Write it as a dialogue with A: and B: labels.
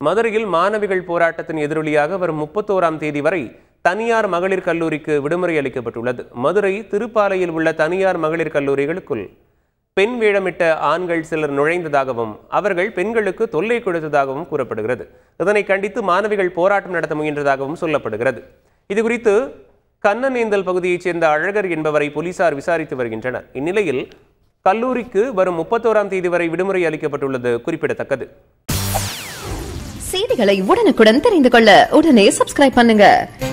A: மதுரையில் மாணவிகள் போராட்டத்தின் எதிரொலியாக வரும் முப்பத்தோராம் தேதி வரை தனியார் மகளிர் கல்லூரிக்கு விடுமுறை அளிக்கப்பட்டுள்ளது மதுரை திருப்பாலையில் உள்ள தனியார் மகளிர் கல்லூரிகளுக்குள் பெண் வேடமிட்ட ஆண்கள் சிலர் நுழைந்ததாகவும் அவர்கள் பெண்களுக்கு தொல்லை கொடுத்ததாகவும் கூறப்படுகிறது இதனை கண்டித்து மாணவிகள் போராட்டம் நடத்த முயன்றதாகவும் சொல்லப்படுகிறது இதுகுறித்து கண்ணனேந்தல் பகுதியைச் சேர்ந்த அழகர் என்பவரை போலீசார் விசாரித்து வருகின்றனர் இந்நிலையில் கல்லூரிக்கு வரும் முப்பத்தோராம் தேதி வரை விடுமுறை அளிக்கப்பட்டுள்ளது குறிப்பிடத்தக்கது
B: செய்திகளை உடனுக்குடன் தெரிந்து கொள்ள உடனே சப்ஸ்கிரைப் பண்ணுங்க